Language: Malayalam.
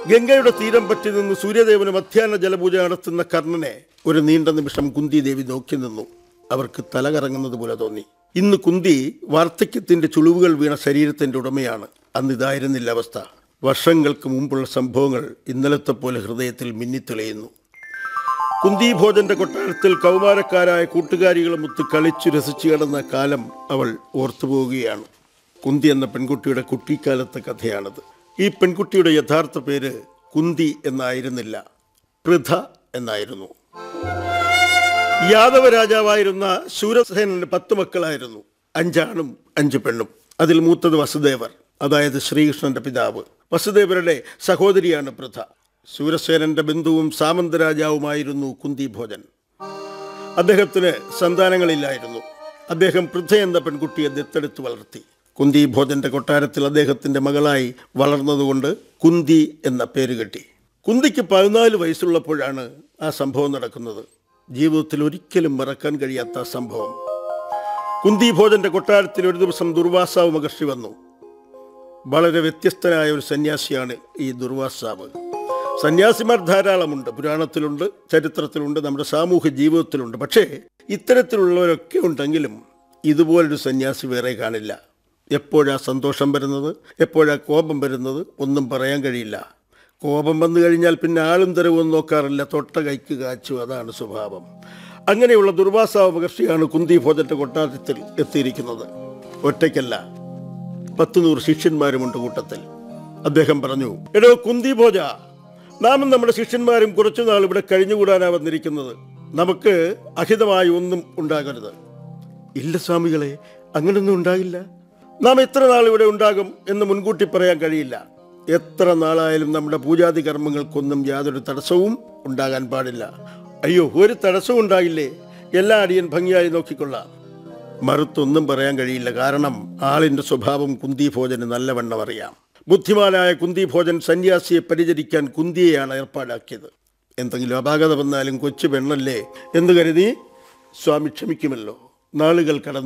ഗംഗയുടെ തീരം പറ്റി നിന്ന് സൂര്യദേവന് മധ്യാഹ്ന ജലപൂജ നടത്തുന്ന കർണനെ ഒരു നീണ്ട നിമിഷം കുന്തി ദേവി നോക്കി നിന്നു അവർക്ക് തല കറങ്ങുന്നത് പോലെ തോന്നി ഇന്ന് കുന്തി വാർദ്ധക്യത്തിന്റെ ചുളിവുകൾ വീണ ശരീരത്തിന്റെ ഉടമയാണ് അന്ന് ഇതായിരുന്നില്ല അവസ്ഥ വർഷങ്ങൾക്ക് മുമ്പുള്ള സംഭവങ്ങൾ ഇന്നലത്തെ പോലെ ഹൃദയത്തിൽ മിന്നിത്തെളിയുന്നു കുന്തി ഭോജന്റെ കൊട്ടാരത്തിൽ കൗമാരക്കാരായ കൂട്ടുകാരികളുമൊത്ത് കളിച്ചു രസിച്ചു കിടന്ന കാലം അവൾ ഓർത്തുപോവുകയാണ് കുന്തി എന്ന പെൺകുട്ടിയുടെ കുട്ടിക്കാലത്തെ കഥയാണത് ഈ പെൺകുട്ടിയുടെ യഥാർത്ഥ പേര് കുന്തി എന്നായിരുന്നില്ല പൃഥ എന്നായിരുന്നു യാദവ രാജാവായിരുന്ന ശൂരസേനന്റെ പത്ത് മക്കളായിരുന്നു അഞ്ചാണും അഞ്ച് പെണ്ണും അതിൽ മൂത്തത് വസുദേവർ അതായത് ശ്രീകൃഷ്ണന്റെ പിതാവ് വസുദേവരുടെ സഹോദരിയാണ് പൃഥ ശൂരസേനന്റെ ബന്ധുവും സാമന്ത രാജാവുമായിരുന്നു കുന്തി ഭോജൻ അദ്ദേഹത്തിന് സന്താനങ്ങളില്ലായിരുന്നു അദ്ദേഹം പൃഥ എന്ന പെൺകുട്ടിയെ ദത്തെടുത്ത് വളർത്തി കുന്തി ഭോജന്റെ കൊട്ടാരത്തിൽ അദ്ദേഹത്തിന്റെ മകളായി വളർന്നതുകൊണ്ട് കുന്തി എന്ന പേര് കെട്ടി കുന്തിക്ക് പതിനാല് വയസ്സുള്ളപ്പോഴാണ് ആ സംഭവം നടക്കുന്നത് ജീവിതത്തിൽ ഒരിക്കലും മറക്കാൻ കഴിയാത്ത ആ സംഭവം കുന്തി ഭോജന്റെ കൊട്ടാരത്തിൽ ഒരു ദിവസം ദുർവാസാവ് മഹർഷി വന്നു വളരെ വ്യത്യസ്തനായ ഒരു സന്യാസിയാണ് ഈ ദുർവാസാവ് സന്യാസിമാർ ധാരാളമുണ്ട് പുരാണത്തിലുണ്ട് ചരിത്രത്തിലുണ്ട് നമ്മുടെ സാമൂഹ്യ ജീവിതത്തിലുണ്ട് പക്ഷേ ഇത്തരത്തിലുള്ളവരൊക്കെ ഉണ്ടെങ്കിലും ഇതുപോലൊരു സന്യാസി വേറെ കാണില്ല എപ്പോഴാ സന്തോഷം വരുന്നത് എപ്പോഴാ കോപം വരുന്നത് ഒന്നും പറയാൻ കഴിയില്ല കോപം വന്നു കഴിഞ്ഞാൽ പിന്നെ ആളും തരവും നോക്കാറില്ല തൊട്ട കൈക്ക് കാച്ചു അതാണ് സ്വഭാവം അങ്ങനെയുള്ള ദുർവാസാവ മഹർഷിയാണ് കുന്തി ഭോജന്റെ കൊട്ടാരത്തിൽ എത്തിയിരിക്കുന്നത് ഒറ്റയ്ക്കല്ല പത്ത് നൂറ് ശിഷ്യന്മാരുമുണ്ട് കൂട്ടത്തിൽ അദ്ദേഹം പറഞ്ഞു എടോ കുന്തി ഭോജ നാമും നമ്മുടെ ശിഷ്യന്മാരും കുറച്ചുനാൾ ഇവിടെ കഴിഞ്ഞുകൂടാനാ വന്നിരിക്കുന്നത് നമുക്ക് അഹിതമായി ഒന്നും ഉണ്ടാകരുത് ഇല്ല സ്വാമികളെ അങ്ങനൊന്നും ഉണ്ടാകില്ല നാം എത്ര നാൾ ഇവിടെ ഉണ്ടാകും എന്ന് മുൻകൂട്ടി പറയാൻ കഴിയില്ല എത്ര നാളായാലും നമ്മുടെ പൂജാതി കർമ്മങ്ങൾക്കൊന്നും യാതൊരു തടസ്സവും ഉണ്ടാകാൻ പാടില്ല അയ്യോ ഒരു തടസ്സവും ഉണ്ടാകില്ലേ എല്ലാ അടിയൻ ഭംഗിയായി നോക്കിക്കൊള്ളാം മറുത്തൊന്നും പറയാൻ കഴിയില്ല കാരണം ആളിന്റെ സ്വഭാവം കുന്തിഭോജന് നല്ലവണ്ണം അറിയാം ബുദ്ധിമാനായ കുന്തിഭോജൻ സന്യാസിയെ പരിചരിക്കാൻ കുന്തിയെയാണ് ഏർപ്പാടാക്കിയത് എന്തെങ്കിലും അപാകത വന്നാലും കൊച്ചു പെണ്ണല്ലേ എന്ന് കരുതി സ്വാമി ക്ഷമിക്കുമല്ലോ നാളുകൾ കടന്നു